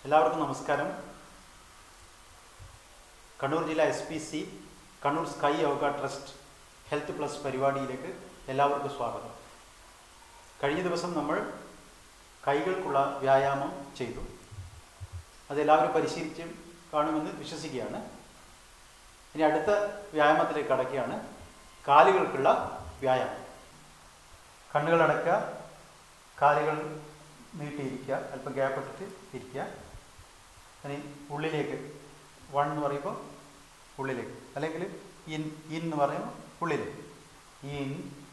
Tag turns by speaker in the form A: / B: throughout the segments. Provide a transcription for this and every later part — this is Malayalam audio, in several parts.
A: എല്ലാവർക്കും നമസ്കാരം കണ്ണൂർ ജില്ലാ S P C Kannur SKY yoga trust health plus പരിപാടിയിലേക്ക് എല്ലാവർക്കും സ്വാഗതം കഴിഞ്ഞ ദിവസം നമ്മൾ കൈകൾക്കുള്ള വ്യായാമം ചെയ്തു അതെല്ലാവരും പരിശീലിച്ച് കാണുമെന്ന് വിശ്വസിക്കുകയാണ് ഇനി അടുത്ത വ്യായാമത്തിലേക്ക് കടക്കുകയാണ് കാലുകൾക്കുള്ള വ്യായാമം കണ്ണുകളടക്കുക കാലുകൾ നീട്ടിയിരിക്കുക അല്പം ഗ്യാപ്പ് ഇട്ടിട്ട് ഇരിക്കുക ഇനി ഉള്ളിലേക്ക് വൺ എന്ന് പറയുമ്പോൾ ഉള്ളിലേക്ക് അല്ലെങ്കിൽ ഇൻ ഇൻ എന്ന് പറയുമ്പോൾ ഉള്ളിലേക്ക് in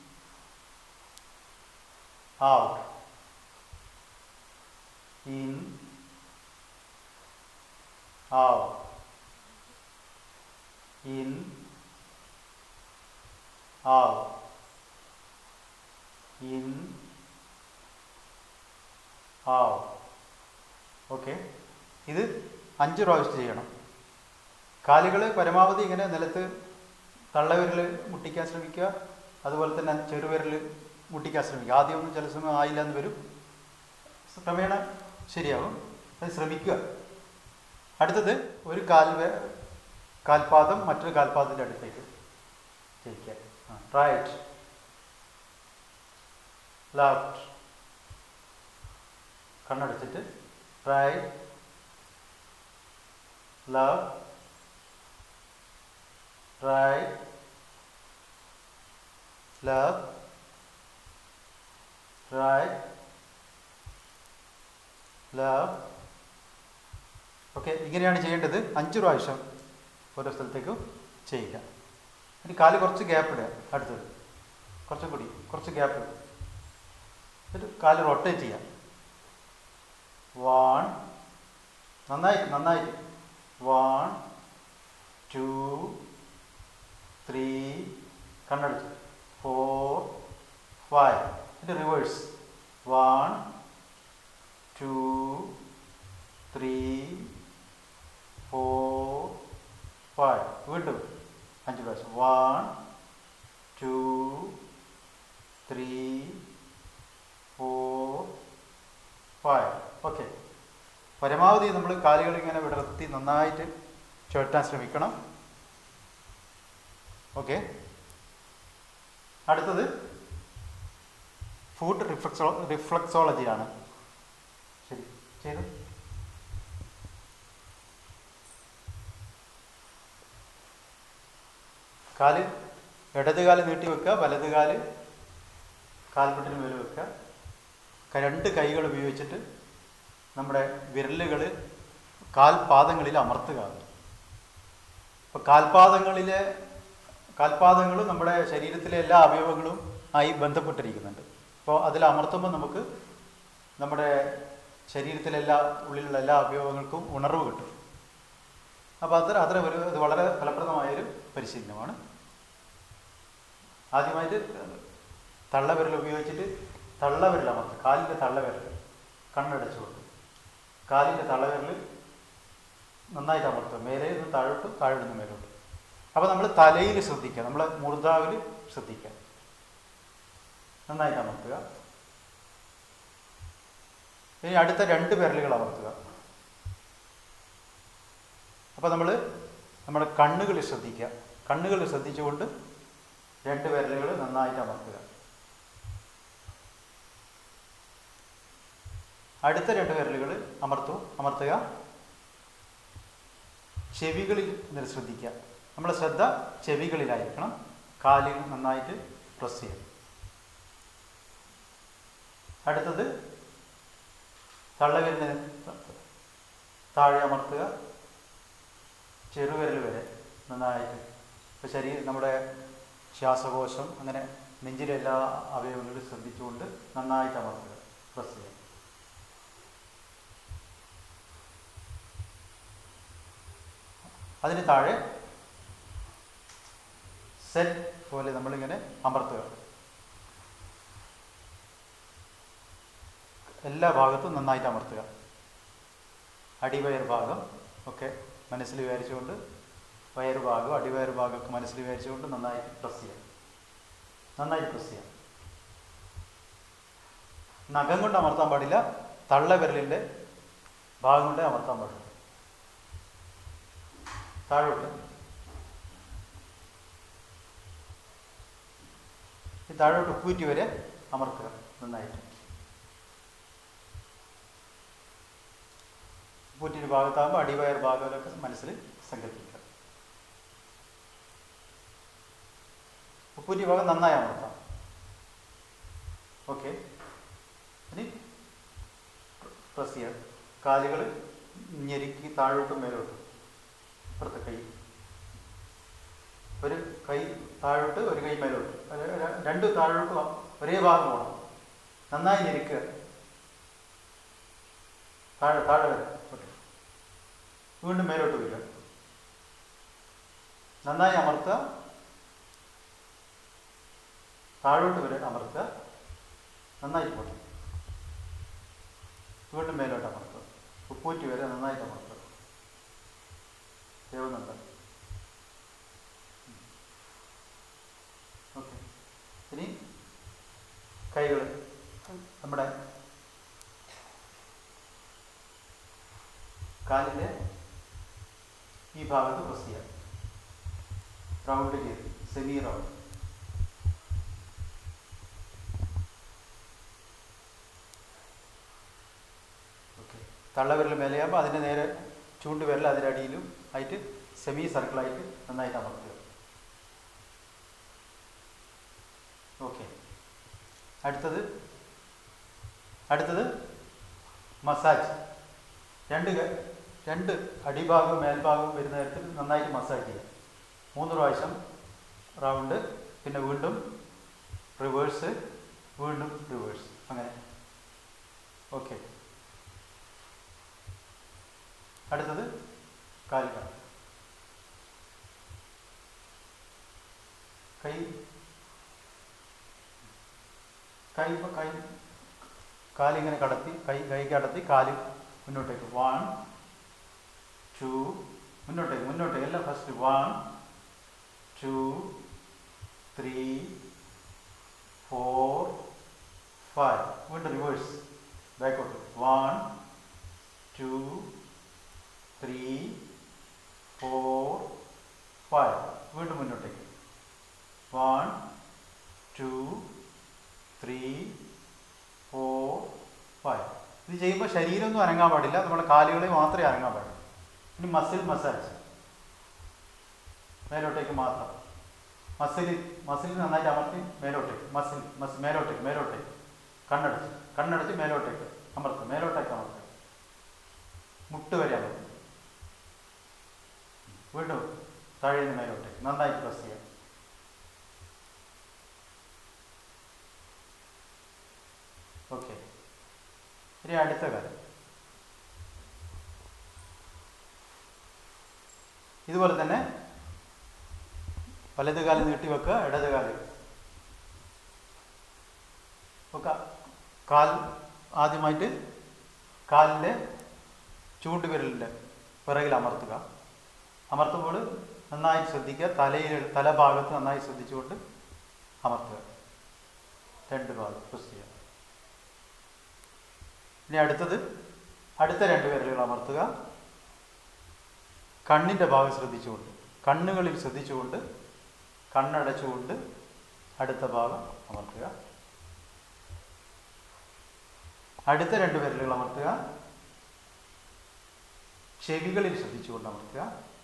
A: out in out in out in ആ ഓക്കെ ഇത് അഞ്ച് പ്രാവശ്യം ചെയ്യണം കാലുകൾ പരമാവധി ഇങ്ങനെ നിലത്ത് തള്ളവിരൽ മുട്ടിക്കാൻ ശ്രമിക്കുക അതുപോലെ തന്നെ ചെറുവിരൽ മുട്ടിക്കാൻ ശ്രമിക്കുക ആദ്യമൊന്നും ചില സമയം ആയില്ല എന്ന് വരും ക്രമേണ ശരിയാവും അത് ശ്രമിക്കുക അടുത്തത് ഒരു കാൽ വേ- കാൽപാദം മറ്റൊരു കാൽപാദത്തിൻ്റെ അടുത്തേക്ക് ചെയ്യിക്കുക റൈറ്റ് ലെഫ്റ്റ് കണ്ണടച്ചിട്ട് right left right left right left okay ഇങ്ങനെയാണ് ചെയ്യേണ്ടത് അഞ്ച് പ്രാവശ്യം ഓരോ സ്ഥലത്തേക്കും ചെയ്യുക ഇനി കാല് കുറച്ച് ഗ്യാപ്പ് ഇടുക അടുത്തത് കുറച്ചും കൂടി കുറച്ച് ഗ്യാപ്പ് എന്നിട്ട് കാല് റൊട്ടേറ്റ് ചെയ്യാം വൺ നന്നായിട്ട് നന്നായിട്ട് വൺ ടു ത്രീ കണ്ണടച്ച് ഫോർ ഫൈവ് എന്നിട്ട് reverse one two three four five വീണ്ടും അഞ്ച് പ്രാവശ്യം one two three four five okay പരമാവധി നമ്മൾ കാലുകൾ ഇങ്ങനെ വിടർത്തി നന്നായിട്ട് ചുഴറ്റാൻ ശ്രമിക്കണം ഓക്കെ അടുത്തത് ഫുഡ് റിഫ്ലക്സോ റിഫ്ലക്സോളജിയാണ് ശരി ചെയ്തു കാല് ഇടത് കാല് നീട്ടി വെക്കുക വലത് കാല് കാൽമുട്ടിന് മേലെ വെക്കുക ക- രണ്ട് കൈകൾ ഉപയോഗിച്ചിട്ട് നമ്മുടെ വിരലുകൾ കാൽപാദങ്ങളിൽ അമർത്തുക അപ്പോൾ കാൽപാദങ്ങളിലെ കാൽപാദങ്ങളും നമ്മുടെ ശരീരത്തിലെ എല്ലാ അവയവങ്ങളും ആയി ബന്ധപ്പെട്ടിരിക്കുന്നുണ്ട് അപ്പോൾ അതിൽ അമർത്തുമ്പോൾ നമുക്ക് നമ്മുടെ ശരീരത്തിലെ എല്ലാ ഉള്ളിലുള്ള എല്ലാ അവയവങ്ങൾക്കും ഉണർവ് കിട്ടും അപ്പോൾ അത് അത്ര ഒരു ഇത് വളരെ ഫലപ്രദമായൊരു പരിശീലനമാണ് ആദ്യമായിട്ട് തള്ളവിരൽ ഉപയോഗിച്ചിട്ട് തള്ളവിരൽ അമർത്തുക കാലിൻ്റെ തള്ളവിരൽ കണ്ണടച്ചുകൊണ്ട് കാലിൻ്റെ തള്ളവിരൽ നന്നായിട്ട് അമർത്തുക മേലെ നിന്ന് താഴോട്ട് താഴെ നിന്ന് മേലോട്ട് അപ്പോൾ നമ്മൾ തലയിൽ ശ്രദ്ധിക്കുക നമ്മൾ മൂർധാവിൽ ശ്രദ്ധിക്കുക നന്നായിട്ട് അമർത്തുക ഇനി അടുത്ത രണ്ട് വിരലുകൾ അമർത്തുക അപ്പോൾ നമ്മൾ നമ്മുടെ കണ്ണുകളിൽ ശ്രദ്ധിക്കുക കണ്ണുകളിൽ ശ്രദ്ധിച്ചുകൊണ്ട് രണ്ട് വിരലുകൾ നന്നായിട്ട് അമർത്തുക അടുത്ത രണ്ട് വിരലുകൾ അമർത്തു അമർത്തുക ചെവികളിൽ നിന്ന് ശ്രദ്ധിക്കുക നമ്മുടെ ശ്രദ്ധ ചെവികളിലായിരിക്കണം കാലിൽ നന്നായിട്ട് പ്രസ് ചെയ്യുക അടുത്തത് തള്ളവിരലിന് താഴെ അമർത്തുക ചെറുവിരൽ വരെ നന്നായിട്ട് ഇപ്പോൾ ശരീരം നമ്മുടെ ശ്വാസകോശം അങ്ങനെ നെഞ്ചിലെ എല്ലാ അവയവങ്ങളും ശ്രദ്ധിച്ചുകൊണ്ട് നന്നായിട്ട് അമർത്തുക പ്രസ് ചെയ്യുക അതിന് താഴെ സെറ്റ് പോലെ നമ്മളിങ്ങനെ അമർത്തുക എല്ലാ ഭാഗത്തും നന്നായിട്ട് അമർത്തുക അടിവയർ ഭാഗം ഒക്കെ മനസ്സിൽ വിചാരിച്ചുകൊണ്ട് വയറ് ഭാഗം അടിവയർ ഭാഗമൊക്കെ മനസ്സിൽ വിചാരിച്ചുകൊണ്ട് നന്നായിട്ട് പ്രസ് ചെയ്യാം നന്നായിട്ട് പ്രസ് ചെയ്യാം നഖം കൊണ്ട് അമർത്താൻ പാടില്ല തള്ളവിരലിൻ്റെ ഭാഗം കൊണ്ടേ അമർത്താൻ പാടുള്ളൂ താഴോട്ട് ഈ താഴോട്ട് ഉപ്പൂറ്റി വരെ അമർത്തുക നന്നായിട്ട് ഉപ്പൂറ്റിൻ്റെ ഭാഗത്താകുമ്പോൾ അടിവയർ ഭാഗമൊക്കെ മനസ്സിൽ സങ്കല്പിക്കുക ഉപ്പൂറ്റി ഭാഗം നന്നായി അമർത്താം ഓക്കെ ഇനി പ്രസ് ചെയ്യുക കാലുകൾ ഞെരുക്കി താഴോട്ടും മേലോട്ടും ഇപ്പുറത്തെ കൈ ഒരു കൈ താഴോട്ട് ഒരു കൈ മേലോട്ട് അത് ര- രണ്ട് താഴോട്ട് ഒരേ ഭാഗം പോകണം നന്നായി ഞെരുക്കുക താഴെ താഴെ വരെ ഓക്കെ വീണ്ടും മേലോട്ട് വരിക നന്നായി അമർത്തുക താഴോട്ട് വരെ അമർത്തുക നന്നായിട്ട് പോട്ടെ വീണ്ടും മേലോട്ട് അമർത്തുക ഉപ്പൂറ്റി വരെ നന്നായിട്ട് അമർത്തുക ദേവുന്നുണ്ട് ഓക്കെ ഇനി കൈകൾ നമ്മുടെ കാലിൻ്റെ ഈ ഭാഗത്ത് പ്രസ് ചെയ്യാം റൗണ്ട് ചെയ്ത് സെമി റൗണ്ട് ഓക്കെ തള്ളവിരൽ മേലെയാകുമ്പോൾ അതിൻ്റെ നേരെ ചൂണ്ട് വിരൽ അതിൻ്റെ അടിയിലും ആയിട്ട് സെമി സർക്കിളായിട്ട് നന്നായിട്ട് അമർത്തുക ഓക്കെ അടുത്തത് അടുത്തത് മസാജ് രണ്ട് ക- രണ്ട് അടിഭാഗവും മേൽഭാഗവും വരുന്ന തരത്തിൽ നന്നായിട്ട് മസാജ് ചെയ്യുക മൂന്ന് പ്രാവശ്യം റൗണ്ട് പിന്നെ വീണ്ടും റിവേഴ്സ് വീണ്ടും റിവേഴ്സ് അങ്ങനെ ഓക്കെ അടുത്തത് കാലുകൾ കൈ കൈ കൈ കാലിങ്ങനെ കടത്തി കൈ കൈ കടത്തി കാല് മുന്നോട്ടേക്ക് വൺ ടു മുന്നോട്ടേക്ക് മുന്നോട്ടേക്ക് എല്ലാം first one two three four five വീണ്ടും റിവേഴ്സ് ബാക്കോട്ട് one two three four five വീണ്ടും മുന്നോട്ടേക്ക് one two three four five ഇത് ചെയ്യുമ്പോൾ ശരീരമൊന്നും അനങ്ങാൻ പാടില്ല നമ്മുടെ കാലുകളെ മാത്രമേ അനങ്ങാൻ പാടുള്ളൂ ഇനി മസിൽ മസാജ് മേലോട്ടേക്ക് മാത്രം മസിൽ മസിൽ നന്നായിട്ട് അമർത്തി മേലോട്ടേക്ക് മസിൽ മസ് മേലോട്ടേക്ക് മേലോട്ടേക്ക് കണ്ണടച്ച് കണ്ണടച്ച് മേലോട്ടേക്ക് അമർത്തും മേലോട്ടേക്ക് അമർത്തും മുട്ട് വരെ അമർത്തും വീണ്ടും താഴെ നിന്ന് മേലോട്ടേക്ക് നന്നായിട്ട് പ്രസ് ചെയ്യാം ഓക്കെ ഇനി അടുത്ത കാര്യം ഇതുപോലെ തന്നെ വലത് കാലം നീട്ടി വെക്കുക ഇടത് കാല് ഒക്കെ കാൽ ആദ്യമായിട്ട് കാലിൻ്റെ ചൂണ്ടുവിരലിൻ്റെ പിറകിൽ അമർത്തുക അമർത്തുമ്പോൾ നന്നായി ശ്രദ്ധിക്കുക തലയിൽ തലഭാഗത്ത് നന്നായി ശ്രദ്ധിച്ചുകൊണ്ട് അമർത്തുക രണ്ട് ഭാഗം പ്രസ് ചെയ്യുക ഇനി അടുത്തത് അടുത്ത രണ്ട് വിരലുകൾ അമർത്തുക കണ്ണിൻ്റെ ഭാഗം ശ്രദ്ധിച്ചുകൊണ്ട് കണ്ണുകളിൽ ശ്രദ്ധിച്ചുകൊണ്ട് കണ്ണടച്ചുകൊണ്ട് അടുത്ത ഭാഗം അമർത്തുക അടുത്ത രണ്ട് വിരലുകൾ അമർത്തുക ചെവികളിൽ ശ്രദ്ധിച്ചുകൊണ്ട് അമർത്തുക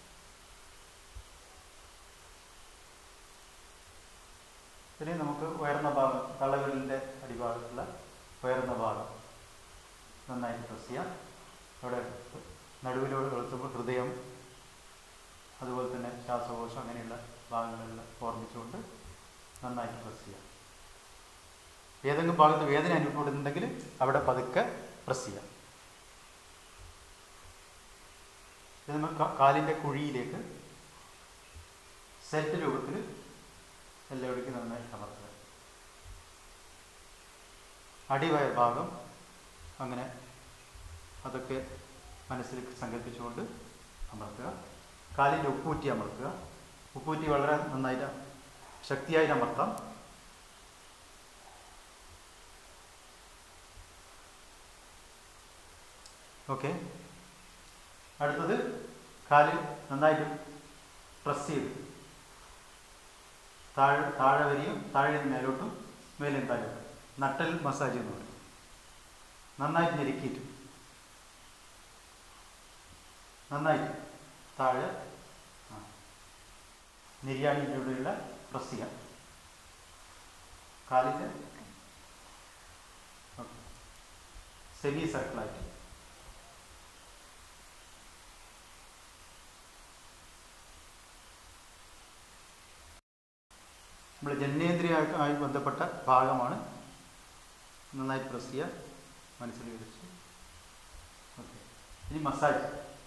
A: ഇനി നമുക്ക് ഉയർന്ന ഭാഗം തള്ളവിരലിൻ്റെ അടിഭാഗത്തുള്ള ഉയർന്ന ഭാഗം നന്നായിട്ട് പ്രസ് ചെയ്യാം അവിടെ നടുവിലൂടെ വെളുത്തുമ്പോൾ ഹൃദയം അതുപോലെ തന്നെ ശ്വാസകോശം അങ്ങനെയുള്ള ഭാഗങ്ങളിൽ ഓർമ്മിച്ചുകൊണ്ട് നന്നായിട്ട് പ്രസ് ചെയ്യാം ഏതെങ്കിലും ഭാഗത്ത് വേദന അനുഭവപ്പെടുന്നുണ്ടെങ്കിൽ അവിടെ പതുക്കെ പ്രസ് ചെയ്യാം ഇത് നമ്മൾ കാ- കാലിൻ്റെ കുഴിയിലേക്ക് സെറ്റ് രൂപത്തിൽ എല്ലാവിടേക്കും നന്നായിട്ട് അമർത്തുക അടിവയർ ഭാഗം അങ്ങനെ അതൊക്കെ മനസ്സിൽ സങ്കല്പിച്ചുകൊണ്ട് അമർത്തുക കാലിൻ്റെ ഉപ്പൂറ്റി അമർത്തുക ഉപ്പൂറ്റി വളരെ നന്നായിട്ട് ശക്തിയായിട്ട് അമർത്താം ഓക്കെ അടുത്തത് കാല് നന്നായിട്ട് പ്രസ് ചെയ്ത് താഴെ താഴെ വരിയും താഴെ നിന്ന് മേലോട്ടും മേലും താഴോട്ടും നട്ടൽ മസാജ് എന്ന് പറയും നന്നായിട്ട് ഞെരുക്കിയിട്ട് നന്നായിട്ട് താഴെ ആ. നിര്യാണിയിലൂടെയുള്ള പ്രസ് ചെയ്യാം കാലിൻ്റെ സെമി സർക്കിളായിട്ട് നമ്മൾ ജനനേന്ദ്രിയമായി ബന്ധപ്പെട്ട ഭാഗമാണ് നന്നായി പ്രസ് ചെയ്യുക മനസ്സിൽ വിളിച്ച് ഓക്കെ ഇനി മസാജ്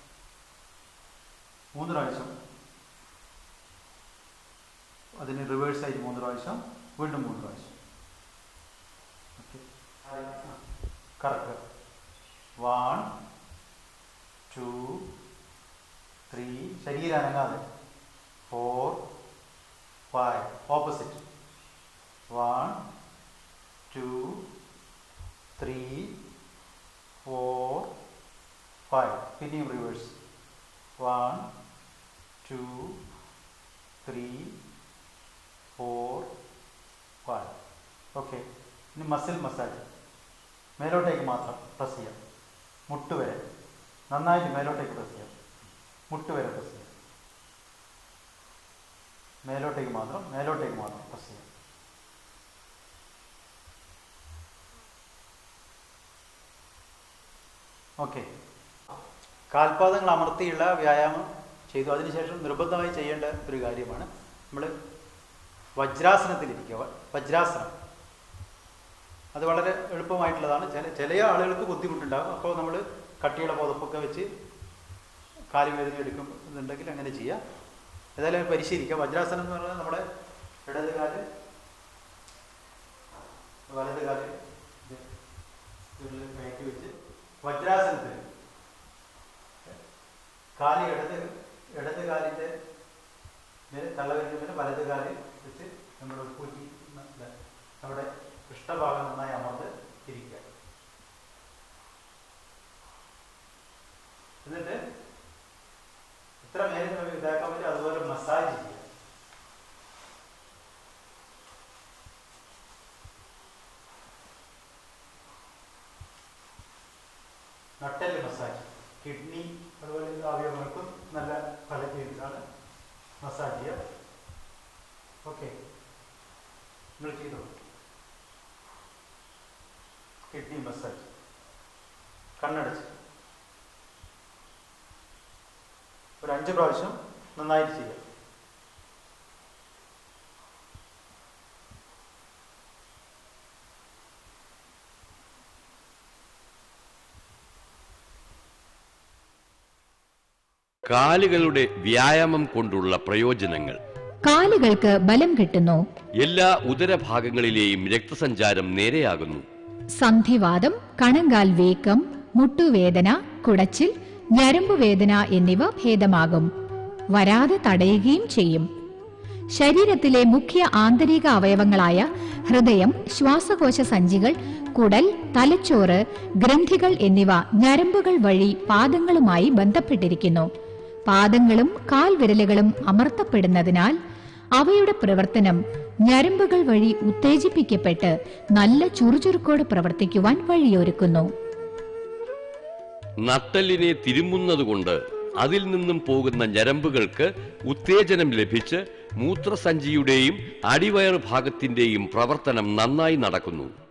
A: മൂന്ന് പ്രാവശ്യം അതിന് റിവേഴ്സായിട്ട് മൂന്ന് പ്രാവശ്യം വീണ്ടും മൂന്ന് പ്രാവശ്യം okay correct one two three ശരീരം അനങ്ങാതെ four five opposite one two three four five പിന്നെയും reverse one two three four five okay ഇനി മസിൽ മസാജ് മേലോട്ടേക്ക് മാത്രം പ്രസ് ചെയ്യാം മുട്ട് വരെ നന്നായിട്ട് മേലോട്ടേക്ക് പ്രസ് ചെയ്യാം മുട്ട് വരെ പ്രസ് ചെയ്യാം മേലോട്ടേക്ക് മാത്രം മേലോട്ടേക്ക് മാത്രം പ്രസ് ചെയ്യാം ഓക്കെ കാൽപാദങ്ങൾ അമർത്തിയുള്ള വ്യായാമം ചെയ്തു അതിനുശേഷം നിർബന്ധമായി ചെയ്യേണ്ട ഒരു കാര്യമാണ് നമ്മൾ വജ്രാസനത്തിലിരിക്കുക വ- വജ്രാസനം അത് വളരെ എളുപ്പമായിട്ടുള്ളതാണ് ചില ചില ആളുകൾക്ക് ബുദ്ധിമുട്ടുണ്ടാകും അപ്പോൾ നമ്മൾ കട്ടിയുള്ള പുതപ്പൊക്കെ വെച്ച് കാലുവേദന എടുക്കുന്നുണ്ടെങ്കിൽ അങ്ങനെ ചെയ്യാം ഏതായാലും പരിശീലിക്കുക വജ്രാസനം എന്ന് പറഞ്ഞാൽ നമ്മുടെ ഇടത് കാല് വലത് കാല് ഇത് ഇതിൽ കയറ്റി വെച്ച് വജ്രാസനത്തിൽ കാല് ഇടത് ഇടത് കാലിൻ്റെ മേലെ തള്ളവരിൻ്റെ മേലെ വലത് കാല് വെച്ച് നമ്മുടെ കൂറ്റി നമ്മുടെ പൃഷ്ഠഭാഗം നന്നായി അമർന്ന് ഇരിക്കുക എന്നിട്ട് എത്ര മേലെ നമുക്ക് ഇതാക്കാൻ പറ്റും അതുപോലെ മസാജ് ചെയ്യുക നട്ടല് മസാജ് കിഡ്നി അതുപോലെ എല്ലാ അവയവങ്ങൾക്കും നല്ല ഫലം ചെയ്യുന്നതാണ് മസാജ് ചെയ്യുക ഓക്കെ നിങ്ങൾ ചെയ്തോ കിഡ്നി മസാജ് കണ്ണടച്ച് ഒരു അഞ്ച് പ്രാവശ്യം നന്നായിട്ട് ചെയ്യുക
B: കാലുകളുടെ വ്യായാമം കൊണ്ടുള്ള പ്രയോജനങ്ങൾ
C: കാലുകൾക്ക് ബലം കിട്ടുന്നു
B: എല്ലാ ഉദരഭാഗങ്ങളിലെയും രക്തസഞ്ചാരം നേരെയാകുന്നു
C: സന്ധിവാദം കണങ്കാൽ വീക്കം മുട്ടുവേദന കുടച്ചിൽ ഞരമ്പുവേദന എന്നിവ ഭേദമാകും വരാതെ തടയുകയും ചെയ്യും ശരീരത്തിലെ മുഖ്യ ആന്തരിക അവയവങ്ങളായ ഹൃദയം ശ്വാസകോശ സഞ്ചികൾ കുടൽ തലച്ചോറ് ഗ്രന്ഥികൾ എന്നിവ ഞരമ്പുകൾ വഴി പാദങ്ങളുമായി ബന്ധപ്പെട്ടിരിക്കുന്നു പാദങ്ങളും കാൽവിരലുകളും അമർത്തപ്പെടുന്നതിനാൽ അവയുടെ പ്രവർത്തനം ഞരമ്പുകൾ വഴി ഉത്തേജിപ്പിക്കപ്പെട്ട് നല്ല ചുറുചുറുക്കോടെ പ്രവർത്തിക്കുവാൻ വഴിയൊരുക്കുന്നു
B: നട്ടലിനെ തിരുമ്മുന്നതുകൊണ്ട് അതിൽ നിന്നും പോകുന്ന ഞരമ്പുകൾക്ക് ഉത്തേജനം ലഭിച്ച് മൂത്രസഞ്ചിയുടെയും അടിവയർ ഭാഗത്തിന്റെയും പ്രവർത്തനം നന്നായി നടക്കുന്നു